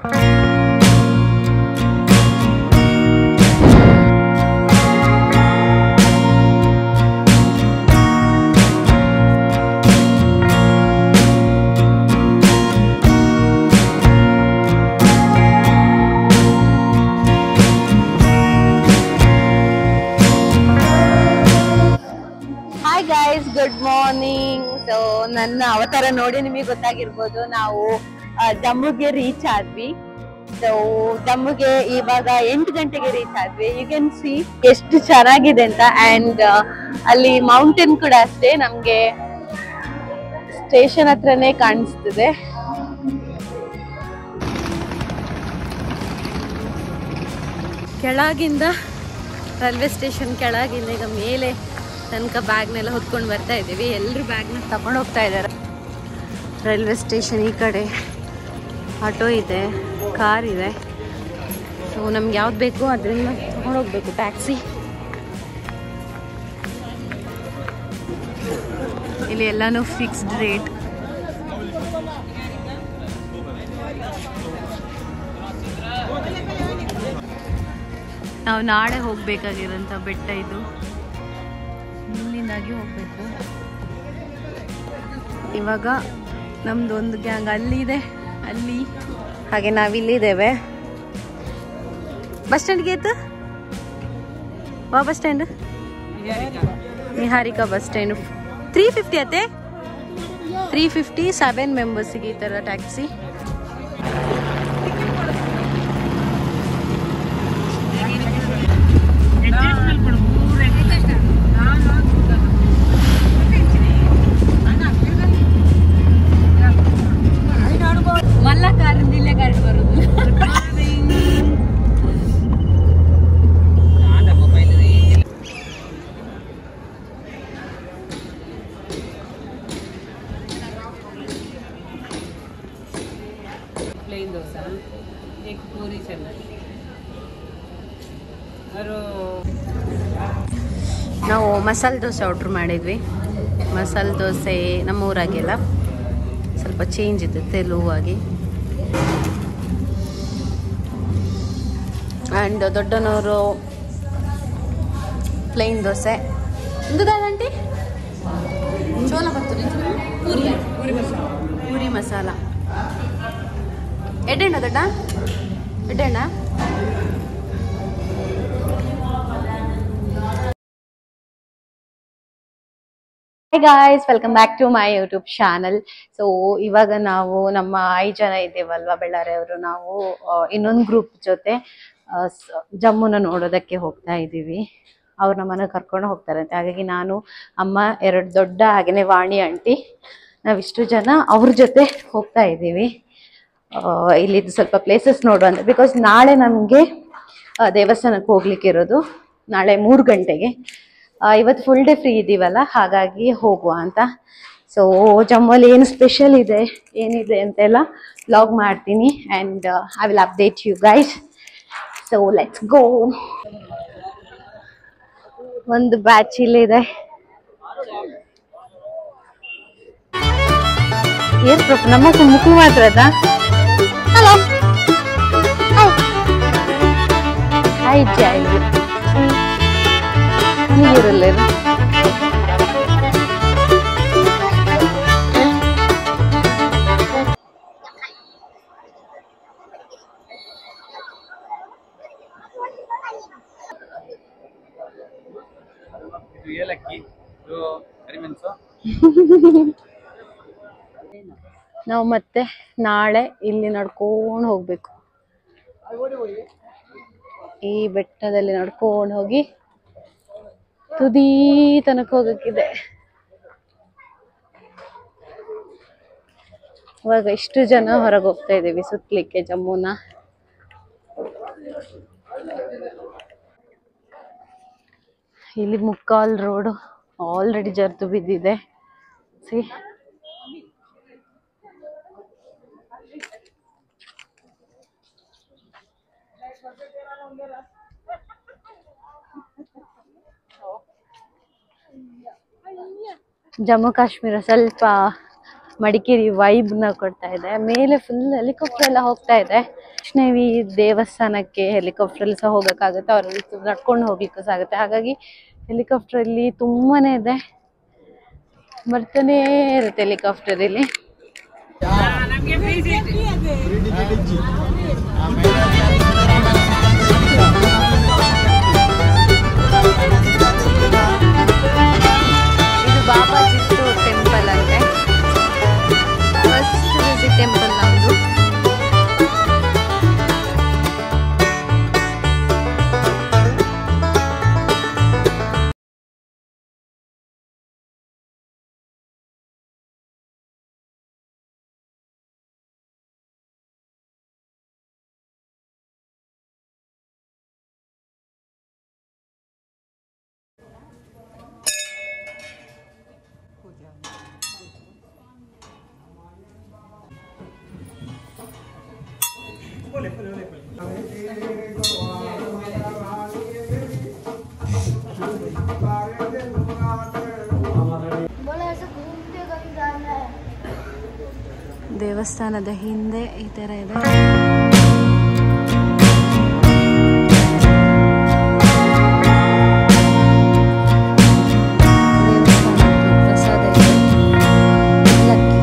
Hi guys good morning so ನನ್ನ ಅವತಾರ ನೋಡಿ ನಿಮಗೆ ಗೊತ್ತಾಗಿರ್ಬೋದು ನಾವು ಆ, ಜಮ್ಮುಗೆ ರೀಚ್ ಆದ್ವಿ ಸೊ ಜಮ್ಮುಗೆ ಇವಾಗ ಎಂಟು ಗಂಟೆಗೆ ರೀಚ್ ಆದ್ವಿ ಯು ಕ್ಯಾನ್ ಸಿ ಎಷ್ಟು ಚೆನ್ನಾಗಿದೆ ಅಂತ ಅಂಡ್ ಅಲ್ಲಿ ಮೌಂಟೇನ್ ಕೂಡ ಅಷ್ಟೇ ನಮ್ಗೆ ಸ್ಟೇಷನ್ ಹತ್ರನೇ ಕಾಣಿಸ್ತಿದೆ ಕೆಳಗಿಂದ ರೈಲ್ವೆ ಸ್ಟೇಷನ್ ಕೆಳಗಿಂದ ಈಗ ಮೇಲೆ ತನಕ ಬ್ಯಾಗ್ನೆಲ್ಲ ಹೊತ್ಕೊಂಡು ಬರ್ತಾ ಇದ್ದೀವಿ ಎಲ್ಲರೂ ಬ್ಯಾಗ್ನ ತಗೊಂಡು ಹೋಗ್ತಾ ಇದ್ದಾರೆ ರೈಲ್ವೆ ಸ್ಟೇಷನ್ ಈ ಕಡೆ ಆಟೋ ಇದೆ ಕಾರ್ ಇದೆ ಸೊ ನಮ್ಗೆ ಯಾವ್ದು ಬೇಕು ಅದರಿಂದ ತಗೊಂಡು ಹೋಗ್ಬೇಕು ಟ್ಯಾಕ್ಸಿ ಇಲ್ಲಿ ಎಲ್ಲಾನು ಫಿಕ್ಸ್ಡ್ ರೇಟ್ ನಾವು ನಾಳೆ ಹೋಗ್ಬೇಕಾಗಿರೋಂಥ ಬೆಟ್ಟ ಇದು ಇಲ್ಲಿಂದಾಗಿ ಹೋಗ್ಬೇಕು ಇವಾಗ ನಮ್ದು ಒಂದು ಗ್ಯಾಂಗ್ ಅಲ್ಲಿ ಇದೆ ಅಲ್ಲಿ ಹಾಗೆ ನಾವಿಲ್ಲಿದ್ದೇವೆ ಬಸ್ ಸ್ಟ್ಯಾಂಡ್ಗೆ ಆಯ್ತು ವಾ bus stand Niharika bus stand three fifty ಅತ್ತೆ ತ್ರೀ ಫಿಫ್ಟಿ ಸೆವೆನ್ ಮೆಂಬರ್ಸಿಗೆ ಈ ಥರ ಟ್ಯಾಕ್ಸಿ ಮಲ್ಲ ಕಾರಿಂದ ಇಲ್ಲೇ ಗಾಡಿ ಬರುದು प्लेन डोसा एक पूरी चना और ನಾವು ಮಸಾಲೆ ದೋಸೆ ಆರ್ಡ್ರ್ ಮಾಡಿದ್ವಿ ಮಸಾಲೆ ದೋಸೆ ನಮ್ಮ ಊರಾಗೆಲ್ಲ ಸ್ವಲ್ಪ ಚೇಂಜ್ ಇತ್ತು ತೆಲುವಾಗಿ ಆ್ಯಂಡ್ ದೊಡ್ಡನವರು ಪ್ಲೈನ್ ದೋಸೆ ಇಂದುದಾದಂಟಿ ಚೋಲ ಬರ್ತದೆ ಪೂರಿ ಪೂರಿ ಮಸಾಲ ಎಡ್ಡೆಣ್ಣ ದೊಡ್ಡ ಎಡ್ಡೆಣ್ಣ hi guys welcome back to my YouTube channel so ಇವಾಗ ನಾವು ನಮ್ಮ ಐದು ಜನ ಇದ್ದೇವಲ್ವಾ ಬೆಳ್ಳಾರಿಯವರು ನಾವು ಇನ್ನೊಂದು ಗ್ರೂಪ್ ಜೊತೆ ಆ, ಸ- ಜಮ್ಮುನ ನೋಡೋದಕ್ಕೆ ಹೋಗ್ತಾ ಇದ್ದೀವಿ ಅವ್ರು ನಮ್ಮನ್ನ ಕರ್ಕೊಂಡು ಹೋಗ್ತಾರಂತೆ ಹಾಗಾಗಿ ನಾನು ಅಮ್ಮ ಎರಡು ದೊಡ್ಡ ಹಾಗೆಯೇ ವಾಣಿ ಆಂಟಿ ನಾವಿಷ್ಟು ಜನ ಅವ್ರ ಜೊತೆ ಹೋಗ್ತಾ ಇದ್ದೀವಿ ಆ, ಇಲ್ಲಿದ್ದು ಸ್ವಲ್ಪ ಪ್ಲೇಸಸ್ ನೋಡುವಂತ ಬಿಕಾಸ್ ನಾಳೆ ನಮಗೆ ದೇವಸ್ಥಾನಕ್ಕೆ ಹೋಗ್ಲಿಕ್ಕೆ ಇರೋದು ನಾಳೆ ಮೂರು ಗಂಟೆಗೆ ಆ, ಇವತ್ತು ಫುಲ್ ಡೇ ಫ್ರೀ ಇದ್ದೀವಲ್ಲ ಹಾಗಾಗಿ ಹೋಗುವ ಅಂತ ಸೊ ಜಮ್ಮಲ್ಲಿ ಏನು ಸ್ಪೆಷಲ್ ಇದೆ ಏನಿದೆ ಅಂತೆಲ್ಲ ವ್ಲಾಗ್ ಮಾಡ್ತೀನಿ and I will update you guys so let's go ಒಂದು ಬ್ಯಾಚ್ ಇಲ್ಲಿದೆ ಏನ್ ಪ್ರಭು ನಮ್ಮ ಮುಖ ಮಾತ್ರ ಅದಾ ಹಲೋ ಹಾಯ್ ಜಾಯ್ ನೀಗಿರಲ್ಲ ಇದು ಏಲಕ್ಕಿ ಇದು ಕರಿಮೆಣಸು ನಾವು ಮತ್ತೆ ನಾಳೆ ಇಲ್ಲಿ ನಡ್ಕೊಂಡು ಹೋಗ್ಬೇಕು ಈ ಬೆಟ್ಟದಲ್ಲಿ ನಡ್ಕೊಂಡು ಹೋಗಿ ತುದೀ ತನಕ ಹೋಗಕ್ಕಿದೆ ಇವಾಗ ಇಷ್ಟು ಜನ ಹೊರಗೆ ಹೋಗ್ತಾ ಇದೀವಿ ಸುತ್ತಲಿಕ್ಕೆ ಜಮ್ಮುನ ಇಲ್ಲಿ ಮುಕ್ಕಾಲ್ ರೋಡ್ ಆಲ್ರೆಡಿ ಜರ್ದು ಬಿದ್ದಿದೆ ಸಿ ಜಮ್ಮು ಕಾಶ್ಮೀರ ಸ್ವಲ್ಪ ಮಡಿಕೇರಿ ವೈಬ್ನ ಕೊಡ್ತಾ ಇದೆ ಮೇಲೆ ಫುಲ್ ಹೆಲಿಕಾಪ್ಟರ್ ಎಲ್ಲ ಹೋಗ್ತಾ ಇದೆ ವೈಷ್ಣವಿ ದೇವಸ್ಥಾನಕ್ಕೆ ಹೆಲಿಕಾಪ್ಟ್ರಲ್ಲಿ ಸಹ ಹೋಗೋಕ್ಕಾಗುತ್ತೆ ಅವ್ರ ನಡ್ಕೊಂಡು ಹೋಗ್ಲಿಕ್ಕೂ ಸಹ ಆಗುತ್ತೆ ಹಾಗಾಗಿ ಹೆಲಿಕಾಪ್ಟ್ರಲ್ಲಿ ತುಂಬಾನೇ ಇದೆ ಬರ್ತಾನೇ ಇರುತ್ತೆ ಹೆಲಿಕಾಪ್ಟರ್ ಇಲ್ಲಿ ನಮಗೆ ಫ್ರೀ ಸೀಟ್ ಇದು ಬಾಬಾ ಚಿತ್ತು ಟೆಂಪಲ್ ಅಂತೆ ಫಸ್ಟ್ ವಿಸಿಟ್ ಟೆಂಪಲ್ ನಮ್ದು बोला ऐसे घूमते कहीं जाना है ದೇವಸ್ಥಾನದ ಹಿಂದೆ ಈ ತರ ಇದೆ ದೇವಸ್ಥಾನದ್ದು ಪ್ರಸಾದ ಇದೆ. ಲಕ್ಕಿ.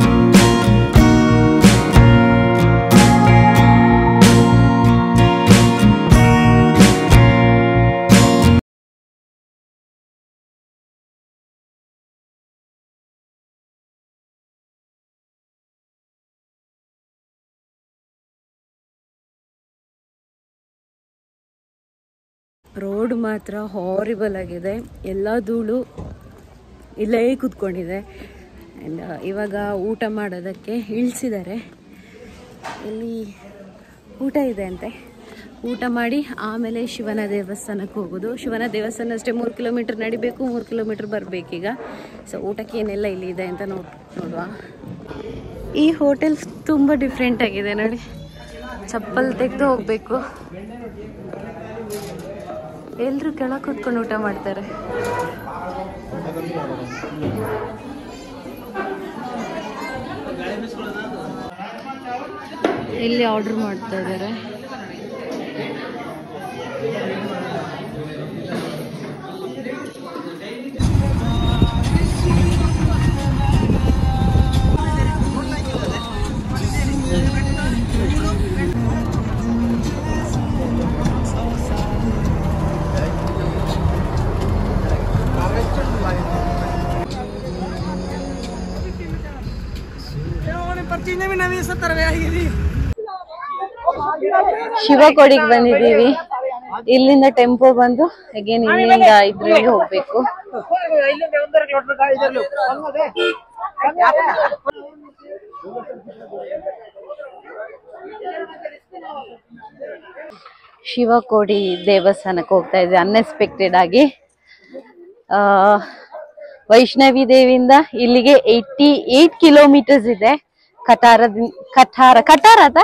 ರೋಡ್ ಮಾತ್ರ ಹಾರಿಬಲ್ ಆಗಿದೆ ಎಲ್ಲ ಧೂಳು ಇಲ್ಲೇ ಕೂತ್ಕೊಂಡಿದೆ ಆ್ಯಂಡ್ ಇವಾಗ ಊಟ ಮಾಡೋದಕ್ಕೆ ಇಳಿಸಿದ್ದಾರೆ ಇಲ್ಲಿ ಊಟ ಇದೆ ಅಂತೆ ಊಟ ಮಾಡಿ ಆಮೇಲೆ ಶಿವನ ದೇವಸ್ಥಾನಕ್ಕೆ ಹೋಗೋದು ಶಿವನ ದೇವಸ್ಥಾನ ಅಷ್ಟೇ ಮೂರು ಕಿಲೋಮೀಟರ್ ನಡಿಬೇಕು ಮೂರು ಕಿಲೋಮೀಟರ್ ಬರಬೇಕೀಗ ಸೊ ಊಟಕ್ಕೆ ಏನೆಲ್ಲ ಇಲ್ಲಿ ಇದೆ ಅಂತ ನೋಡ್ ನೋಡುವ ಈ ಹೋಟೆಲ್ ತುಂಬ ಡಿಫ್ರೆಂಟ್ ಆಗಿದೆ ನೋಡಿ ಚಪ್ಪಲ್ ತೆಗೆದು ಹೋಗಬೇಕು ಎಲ್ರು ಕೆಳಗೆ ಕೂತ್ಕೊಂಡು ಊಟ ಮಾಡ್ತಾರೆ ಇಲ್ಲಿ ಆರ್ಡರ್ ಮಾಡ್ತಾ ಇದ್ದಾರೆ ಶಿವಕೋಡಿಗೆ ಬಂದಿದ್ದೀವಿ ಇಲ್ಲಿಂದ ಟೆಂಪೋ ಬಂದು ಅಗೇನ್ ಇಲ್ಲಿಂದ ಇದ್ರಲ್ಲಿ ಹೋಗ್ಬೇಕು ಶಿವಕೋಡಿ ದೇವಸ್ಥಾನಕ್ಕೆ ಹೋಗ್ತಾ ಇದ್ವಿ ಅನ್ಎಕ್ಸ್ಪೆಕ್ಟೆಡ್ ಆಗಿ ಆ ವೈಷ್ಣವಿ ದೇವಿಯಿಂದ ಇಲ್ಲಿಗೆ ಏಯ್ಟಿ ಏಟ್ ಕಿಲೋಮೀಟರ್ಸ್ ಇದೆ ಕಟಾರದಿಂದ ಕಠಾರ ಕಟಾರ ಅದ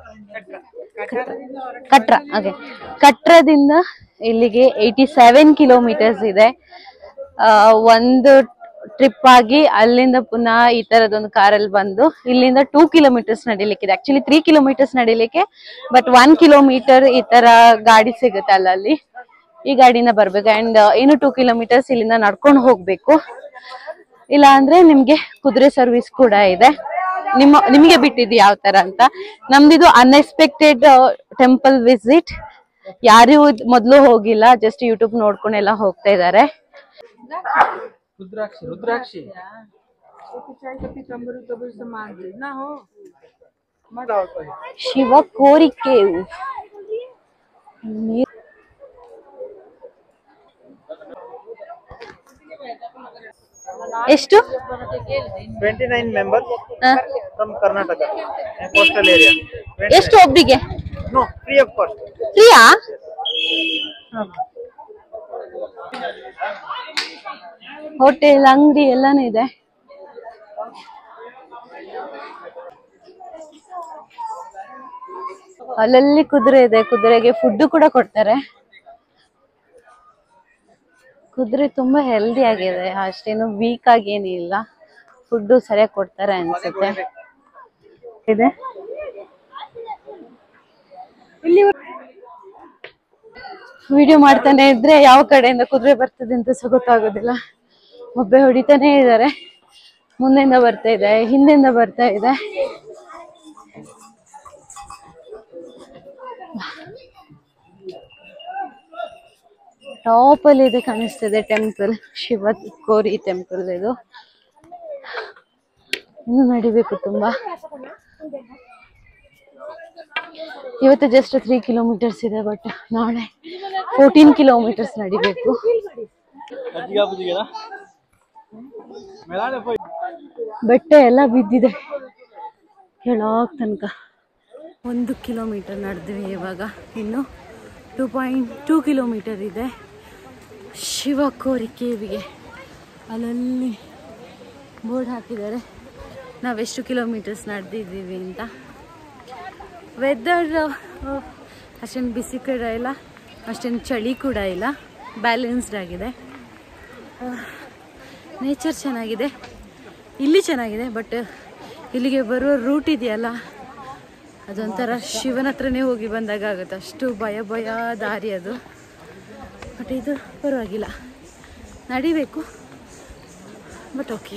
ಕಟ್ರ ಓಕೆ ಕಟ್ರದಿಂದ ಇಲ್ಲಿಗೆ ಏಯ್ಟಿ ಸೆವೆನ್ ಕಿಲೋಮೀಟರ್ಸ್ ಇದೆ ಆ, ಒಂದು ಟ್ರಿಪ್ ಆಗಿ ಅಲ್ಲಿಂದ ಪುನಃ ಈ ತರದೊಂದು ಕಾರಲ್ಲಿ ಬಂದು ಇಲ್ಲಿಂದ ಟೂ ಕಿಲೋಮೀಟರ್ಸ್ ನಡಿಲಿಕ್ಕಿದೆ ಆಕ್ಚುಲಿ ತ್ರೀ ಕಿಲೋಮೀಟರ್ಸ್ ನಡಿಲಿಕ್ಕೆ ಬಟ್ ಒನ್ ಕಿಲೋಮೀಟರ್ ಈ ತರ ಗಾಡಿ ಸಿಗುತ್ತೆ ಅಲ್ಲಲ್ಲಿ ಈ ಗಾಡಿನ ಬರ್ಬೇಕು ಅಂಡ್ ಇನ್ನು ಟೂ ಕಿಲೋಮೀಟರ್ಸ್ ಇಲ್ಲಿಂದ ನಡ್ಕೊಂಡು ಹೋಗ್ಬೇಕು ಇಲ್ಲ ಅಂದ್ರೆ ನಿಮ್ಗೆ ಕುದುರೆ ಸರ್ವಿಸ್ ಕೂಡ ಇದೆ ನಿಮ್ಮ ನಿಮಗೆ ಬಿಟ್ಟಿದ್ದು ಯಾವ ತರ ಅಂತ ನಮ್ದಿದು ಅನ್ಎಕ್ಸ್ಪೆಕ್ಟೆಡ್ ಟೆಂಪಲ್ ವಿಸಿಟ್ ಯಾರು ಮೊದ್ಲು ಹೋಗಿಲ್ಲ ಜಸ್ಟ್ ಯೂಟ್ಯೂಬ್ ನೋಡ್ಕೊಂಡೆಲ್ಲ ಹೋಗ್ತಾ ಇದ್ದಾರೆ ರುದ್ರಾಕ್ಷಿ ರುದ್ರಾಕ್ಷಿ ಶಿವ ಕೋರಿಕೆ ನೀರ್- ಎಷ್ಟು ಟ್ವೆಂಟಿ ನೈನ್ ಮೆಂಬರ್ ಹ? ಫ್ರಮ್ ಕರ್ನಾಟಕ ಕೋಸ್ಟಲ್ ಏರಿಯಾ ಎಷ್ಟು ಒಬ್ರಿಗೆ ನೋ ಫ್ರೀ ಆಫ್ ಕಾಸ್ಟ್ ಫ್ರೀಯಾ ಹೋಟೆಲ್ ಅಂಗಡಿ ಎಲ್ಲಾನು ಇದೆ ಅಲ್ಲಲ್ಲಿ ಕುದುರೆ ಇದೆ ಕುದುರೆಗೆ ಫುಡ್ ಕೂಡ ಕೊಡ್ತಾರೆ ಕುದುರೆ ತುಂಬಾ ಹೆಲ್ದಿ ಆಗಿದೆ ಅಷ್ಟೇನು ವೀಕ್ ಆಗಿ ಏನಿಲ್ಲ ಫುಡ್ ಸರಿಯಾಗಿ ಕೊಡ್ತಾರೆ ಅನ್ಸುತ್ತೆ ಇದೆ ವಿಡಿಯೋ ಮಾಡ್ತಾನೆ ಇದ್ರೆ ಯಾವ ಕಡೆಯಿಂದ ಕುದುರೆ ಬರ್ತದೆ ಅಂತ ಸಹ ಗೊತ್ತಾಗೋದಿಲ್ಲ ಒಬ್ಬೆ ಹೊಡಿತಾನೆ ಇದ್ದಾರೆ ಮುಂದೆಯಿಂದ ಬರ್ತಾ ಇದೆ ಹಿಂದೆಯಿಂದ ಬರ್ತಾ ಇದೆ ಟಾಪ್ ಅಲ್ಲಿ ಇದೆ ಕಾಣಿಸ್ತಿದೆ ಟೆಂಪಲ್ ಶಿವ ಕೋರಿ ಟೆಂಪಲ್ ಇದು ಇನ್ನು ನಡಿಬೇಕು ತುಂಬಾ ಇವತ್ತು ಜಸ್ಟ್ ತ್ರೀ ಕಿಲೋಮೀಟರ್ಸ್ ಇದೆ ಬಟ್ ನಾಳೆ ಫೋರ್ಟೀನ್ ಕಿಲೋಮೀಟರ್ಸ್ ನಡಿಬೇಕು ಬೆಟ್ಟ ಎಲ್ಲ ಬಿದ್ದಿದೆ ಕೆಳಗ್ ತನಕ ಒಂದು ಕಿಲೋಮೀಟರ್ ನಡೆದ್ವಿ ಇವಾಗ ಇನ್ನು ಟೂ ಪಾಯಿಂಟ್ ಟೂ ಕಿಲೋಮೀಟರ್ ಇದೆ ಶಿವಕೋರಿ ಕೇವಿಗೆ ಅಲ್ಲಲ್ಲಿ ಬೋರ್ಡ್ ಹಾಕಿದ್ದಾರೆ ನಾವೆಷ್ಟು ಕಿಲೋಮೀಟರ್ಸ್ ನಡೆದಿದ್ದೀವಿ ಅಂತ ವೆದರ್ ಅಷ್ಟೇನು ಬಿಸಿ ಕೂಡ ಇಲ್ಲ ಅಷ್ಟೇನು ಚಳಿ ಕೂಡ ಇಲ್ಲ ಬ್ಯಾಲೆನ್ಸ್ಡ್ ಆಗಿದೆ ನೇಚರ್ ಚೆನ್ನಾಗಿದೆ ಇಲ್ಲಿ ಚೆನ್ನಾಗಿದೆ ಬಟ್ ಇಲ್ಲಿಗೆ ಬರುವ ರೂಟ್ ಇದೆಯಲ್ಲ ಅದೊಂಥರ ಶಿವನ ಹತ್ರನೇ ಹೋಗಿ ಬಂದಾಗ ಆಗುತ್ತೆ ಅಷ್ಟು ಭಯ ಭಯ ದಾರಿ ಅದು ಬಟ್ ಇದು ಪರವಾಗಿಲ್ಲ ನಡಿಬೇಕು ಬಟ್ ಓಕೆ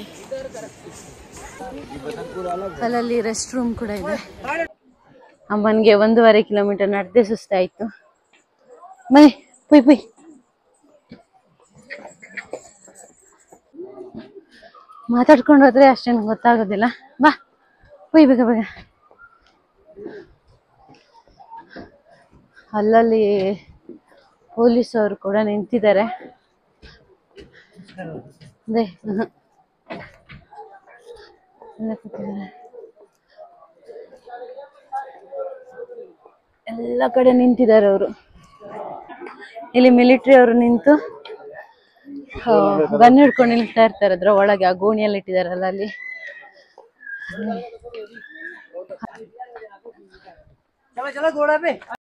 ಅಲ್ಲಲ್ಲಿ ರೆಸ್ಟ್ ರೂಮ್ ಕೂಡ ಇದೆ ಅಮ್ಮನಿಗೆ ಒಂದೂವರೆ ಕಿಲೋಮೀಟರ್ ನಡೆದೇ ಸುಸ್ತಾಯ್ತು ಬನ್ನಿ ಪುಯ್ ಪುಯ್ ಮಾತಾಡ್ಕೊಂಡು ಹೋದ್ರೆ ಅಷ್ಟೇನು ಗೊತ್ತಾಗೋದಿಲ್ಲ ಬಾ ಪುಯ್ ಬೇಗ ಬೇಗ ಅಲ್ಲಲ್ಲಿ ಪೊಲೀಸ್ ಅವರು ಕೂಡ ನಿಂತಿದ್ದಾರೆ ಅದೇ ಹ್ಮ್. ಅಲ್ಲೇ ಕೂತಿದ್ದಾರೆ. ಎಲ್ಲ ಕಡೆ ನಿಂತಿದ್ದಾರೆ ಅವರು ಇಲ್ಲಿ ಮಿಲಿಟರಿ ಅವರು ನಿಂತು ಗನ್ ಹಿಡ್ಕೊಂಡು ನಿಲ್ತಾ ಇರ್ತಾರೆ ಅದ್ರ ಒಳಗೆ ಆ ಗೋಣಿಯಲ್ಲಿ ಇಟ್ಟಿದಾರಲ್ಲ ಅಲ್ಲಿ चलो चलो घोड़ा पे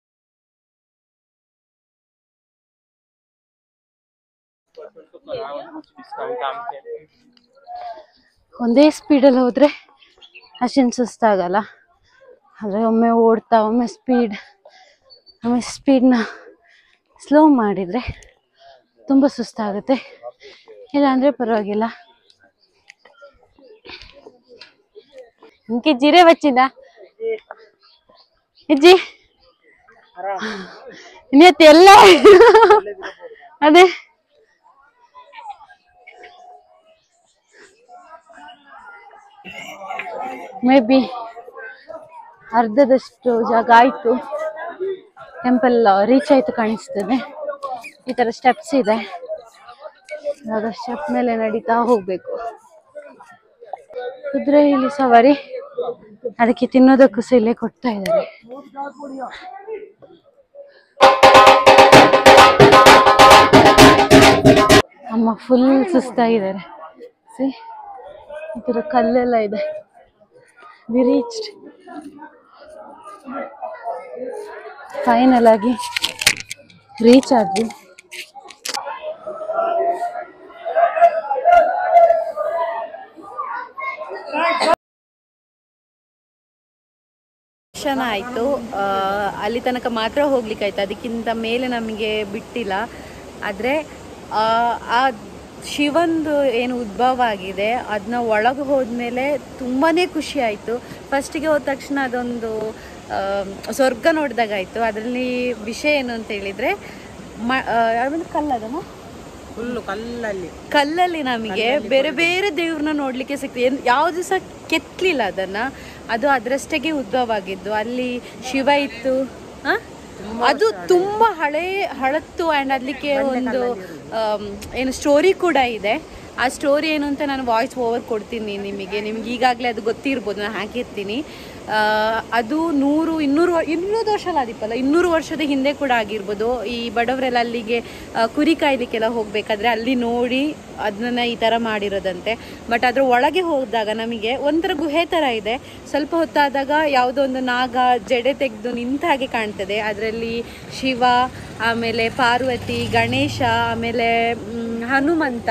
ಒಂದೇ ಸ್ಪೀಡಲ್ಲಿ ಹೋದ್ರೆ ಅಷ್ಟೇನು ಸುಸ್ತಾಗಲ್ಲ ಆದರೆ ಒಮ್ಮೆ ಓಡ್ತಾ ಒಮ್ಮೆ ಸ್ಪೀಡ್ ಒಮ್ಮೆ ಸ್ಪೀಡ್ನ ಸ್ಲೋ ಮಾಡಿದರೆ ತುಂಬ ಸುಸ್ತಾಗುತ್ತೆ ಇಲ್ಲಾಂದರೆ ಪರವಾಗಿಲ್ಲ ಇಂಕೆ ಜೀರೆ ಬಚ್ಚಿದ ಅಜ್ಜಿ ಇನ್ನೆತ್ತು ಎಲ್ಲ ಅದೇ ಮೇ ಬಿ ಅರ್ಧದಷ್ಟು ಜಾಗ ಆಯ್ತು ಟೆಂಪಲ್ ರೀಚ್ ಆಯ್ತು ಕಾಣಿಸ್ತದೆ ಈ ತರ ಸ್ಟೆಪ್ಸ್ ಇದೆ ಇವಾಗ ಸ್ಟೆಪ್ ಮೇಲೆ ನಡೀತಾ ಹೋಗ್ಬೇಕು ಕುದುರೆ ಇಲ್ಲಿ ಸವಾರಿ ಅದಕ್ಕೆ ತಿನ್ನೋದಕ್ಕೂ ಸಹ ಇಲ್ಲೇ ಕೊಡ್ತಾ ಇದ್ದಾರೆ ಅಮ್ಮ ಫುಲ್ ಸುಸ್ತಾಗಿದ್ದಾರೆ ಸಿ ಈ ತರ ಕಲ್ಲೆಲ್ಲ ಇದೆ ವಿ ರೀಚ್ಡ್ ಫೈನಲ್ ಆಗಿ ರೀಚ್ ಆದ್ವಿ ದರ್ಶನ ಆಯಿತು ಅಲ್ಲಿ ತನಕ ಮಾತ್ರ ಹೋಗ್ಲಿಕ್ಕಾಯ್ತು ಅದಕ್ಕಿಂತ ಮೇಲೆ ನಮಗೆ ಬಿಟ್ಟಿಲ್ಲ ಆದರೆ ಆ ಶಿವಂದು ಏನು ಉದ್ಭವ ಆಗಿದೆ ಅದನ್ನ ಒಳಗೆ ಹೋದ್ಮೇಲೆ ತುಂಬಾ ಖುಷಿ ಆಯಿತು ಫಸ್ಟಿಗೆ ಹೋದ ತಕ್ಷಣ ಅದೊಂದು ಆ, ಸ್ವರ್ಗ ನೋಡಿದಾಗಾಯಿತು ಅದರಲ್ಲಿ ವಿಷಯ ಏನು ಅಂತ ಹೇಳಿದರೆ ಮ ಯಾವ್ದೊಂದು ಕಲ್ಲದಮ್ಮ ಫುಲ್ಲು ಕಲ್ಲಲ್ಲಿ ಕಲ್ಲಲ್ಲಿ ನಮಗೆ ಬೇರೆ ಬೇರೆ ದೇವ್ರನ್ನ ನೋಡ್ಲಿಕ್ಕೆ ಸಿಗ್ತದೆ ಏನ್- ಯಾವ್ದು ಸಹ ಕೆತ್ತಲಿಲ್ಲ ಅದನ್ನ ಅದು ಅದರಷ್ಟೇ ಉದ್ಭವ ಆಗಿದ್ದು ಅಲ್ಲಿ ಶಿವ ಇತ್ತು ಆ? ಅದು ತುಂಬಾ ಹಳೆ ಹಳತ್ತು ಅಂಡ್ ಅದಕ್ಕೆ ಒಂದು ಆಮ್, ಏನು ಸ್ಟೋರಿ ಕೂಡ ಇದೆ ಆ ಸ್ಟೋರಿ ಏನು ಅಂತ ನಾನು ವಾಯ್ಸ್ ಓವರ್ ಕೊಡ್ತೀನಿ ನಿಮಗೆ ನಿಮ್ಗೆ ಈಗಾಗಲೇ ಅದು ಗೊತ್ತಿರ್ಬೋದು ನಾನು ಹಾಕಿರ್ತೀನಿ ಆ, ಅದು ನೂರು ಇನ್ನೂರು ವ- ಇನ್ನೂರು ವರ್ಷ ಅಲ್ಲ ದೀಪಲ್ಲ ಇನ್ನೂರು ವರ್ಷದ ಹಿಂದೆ ಕೂಡ ಆಗಿರ್ಬೋದು ಈ ಬಡವರೆಲ್ಲ ಅಲ್ಲಿಗೆ ಆ, ಕುರಿ ಕಾಯ್ಲಿಕ್ಕೆಲ್ಲ ಹೋಗ್ಬೇಕಾದ್ರೆ ಅಲ್ಲಿ ನೋಡಿ ಅದನ್ನ ಈ ಥರ ಮಾಡಿರೋದಂತೆ ಬಟ್ ಅದ್ರ ಒಳಗೆ ಹೋದಾಗ ನಮಗೆ ಒಂಥರ ಗುಹೆ ಥರ ಇದೆ ಸ್ವಲ್ಪ ಹೊತ್ತಾದಾಗ ಯಾವುದೋ ಒಂದು ನಾಗ ಜಡೆ ತೆಗೆದು ನಿಂತ ಹಾಗೆ ಕಾಣ್ತದೆ ಅದರಲ್ಲಿ ಶಿವ ಆಮೇಲೆ ಪಾರ್ವತಿ ಗಣೇಶ ಆಮೇಲೆ ಮ್, ಹನುಮಂತ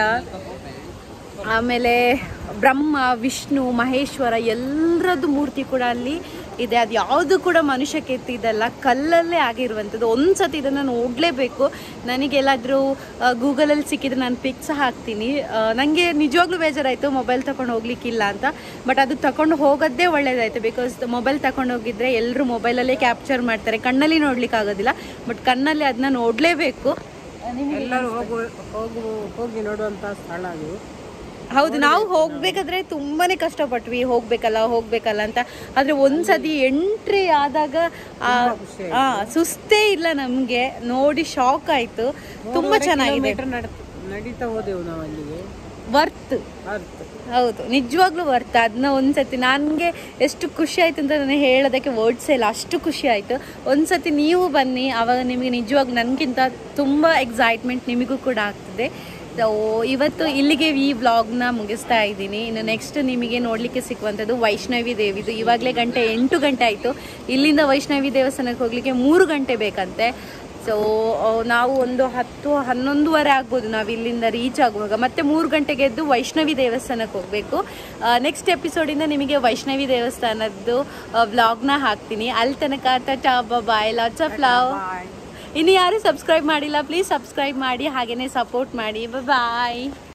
ಆಮೇಲೆ ಬ್ರಹ್ಮ ವಿಷ್ಣು ಮಹೇಶ್ವರ ಎಲ್ಲರದ್ದು ಮೂರ್ತಿ ಕೂಡ ಅಲ್ಲಿ ಇದೆ ಅದು ಯಾವುದು ಕೂಡ ಮನುಷ್ಯ ಕೆತ್ತಿದಲ್ಲ ಕಲ್ಲಲ್ಲೇ ಆಗಿರುವಂಥದ್ದು ಒಂದ್ಸತಿ ಇದನ್ನು ನೋಡಲೇಬೇಕು ನನಗೆಲ್ಲಾದರೂ ಗೂಗಲಲ್ಲಿ ಸಿಕ್ಕಿದ್ರೆ ನಾನು ಪಿಕ್ಸ್ ಹಾಕ್ತೀನಿ ನನಗೆ ನಿಜವಾಗ್ಲೂ ಬೇಜಾರಾಯಿತು ಮೊಬೈಲ್ ತಗೊಂಡು ಹೋಗ್ಲಿಕ್ಕಿಲ್ಲ ಅಂತ ಬಟ್ ಅದು ತಗೊಂಡು ಹೋಗೋದೇ ಒಳ್ಳೇದಾಯಿತು ಬಿಕಾಸ್ ಮೊಬೈಲ್ ತಗೊಂಡು ಹೋಗಿದ್ರೆ ಎಲ್ಲರೂ ಮೊಬೈಲಲ್ಲೇ ಕ್ಯಾಪ್ಚರ್ ಮಾಡ್ತಾರೆ ಕಣ್ಣಲ್ಲಿ ನೋಡ್ಲಿಕ್ಕೆ ಆಗೋದಿಲ್ಲ ಬಟ್ ಕಣ್ಣಲ್ಲಿ ಅದನ್ನ ನೋಡಲೇಬೇಕು ಎಲ್ಲರೂ ಹೋಗು ಹೋಗು ಹೋಗಿ ನೋಡುವಂತ ಸ್ಥಳ ಅದು ಹೌದು ನಾವು ಹೋಗ್ಬೇಕಾದ್ರೆ ತುಂಬಾನೇ ಕಷ್ಟಪಟ್ವಿ ಹೋಗ್ಬೇಕಲ್ಲ ಹೋಗ್ಬೇಕಲ್ಲ ಅಂತ ಆದ್ರೆ ಒಂದ್ಸತಿ ಎಂಟ್ರಿ ಆದಾಗ ಆ, ಆ, ಸುಸ್ತೇ ಇಲ್ಲ ನಮ್ಗೆ ನೋಡಿ ಶಾಕ್ ಆಯ್ತು ತುಂಬಾ ಚೆನ್ನಾಗಿದೆ ಕಿಲೋಮೀಟರ್ ನಡ್- ನಡೀತಾ ಹೋದೆವು ನಾವು ಅಲ್ಲಿಗೆ ವರ್ತ್ ಅರ್ಥ ಹೌದು ನಿಜವಾಗ್ಲೂ ವರ್ತ್ ಅದನ್ನ ಒಂದ್ಸತಿ ನನಗೆ ಎಷ್ಟು ಖುಷಿ ಆಯ್ತು ಅಂತ ನಾನು ಹೇಳೋದಕ್ಕೆ ವರ್ಡ್ಸ್ ಇಲ್ಲ ಅಷ್ಟು ಖುಷಿ ಆಯ್ತು ಒಂದ್ಸತಿ ನೀವು ಬನ್ನಿ ಆವಾಗ ನಿಮಗೆ ನಿಜವಾಗ್ ನನಗಿಂತ ತುಂಬ ಎಕ್ಸೈಟ್ಮೆಂಟ್ ನಿಮಗೂ ಕೂಡ ಆಗ್ತದೆ ಸೊ ಇವತ್ತು ಇಲ್ಲಿಗೆ ಈ ವ್ಲಾಗ್ನ ಮುಗಿಸ್ತಾ ಇದ್ದೀನಿ ಇನ್ನು ನೆಕ್ಸ್ಟ್ ನಿಮಗೆ ನೋಡಲಿಕ್ಕೆ ಸಿಕ್ಕುವಂಥದ್ದು ವೈಷ್ಣವಿ ದೇವಿದು ಇವಾಗಲೇ ಗಂಟೆ ಎಂಟು ಗಂಟೆ ಆಯಿತು ಇಲ್ಲಿಂದ ವೈಷ್ಣವಿ ದೇವಸ್ಥಾನಕ್ಕೆ ಹೋಗಲಿಕ್ಕೆ ಮೂರು ಗಂಟೆ ಬೇಕಂತೆ ಸೊ ನಾವು ಒಂದು ಹತ್ತು ಹನ್ನೊಂದುವರೆ ಆಗ್ಬೋದು ನಾವು ಇಲ್ಲಿಂದ ರೀಚ್ ಆಗುವಾಗ ಮತ್ತೆ ಮೂರು ಗಂಟೆಗೆ ಎದ್ದು ವೈಷ್ಣವಿ ದೇವಸ್ಥಾನಕ್ಕೆ ಹೋಗಬೇಕು ನೆಕ್ಸ್ಟ್ ಎಪಿಸೋಡಿಂದ ನಿಮಗೆ ವೈಷ್ಣವಿ ದೇವಸ್ಥಾನದ್ದು ವ್ಲಾಗ್ನ ಹಾಕ್ತೀನಿ ಅಲ್ಲಿ ತನಕ tata bye lots of love ಇನ್ನು ಯಾರು ಸಬ್ಸ್ಕ್ರೈಬ್ ಮಾಡಿಲ್ಲ ಪ್ಲೀಸ್ ಸಬ್ಸ್ಕ್ರೈಬ್ ಮಾಡಿ ಹಾಗೆಯೇ ಸಪೋರ್ಟ್ ಮಾಡಿ ಬಾಯ್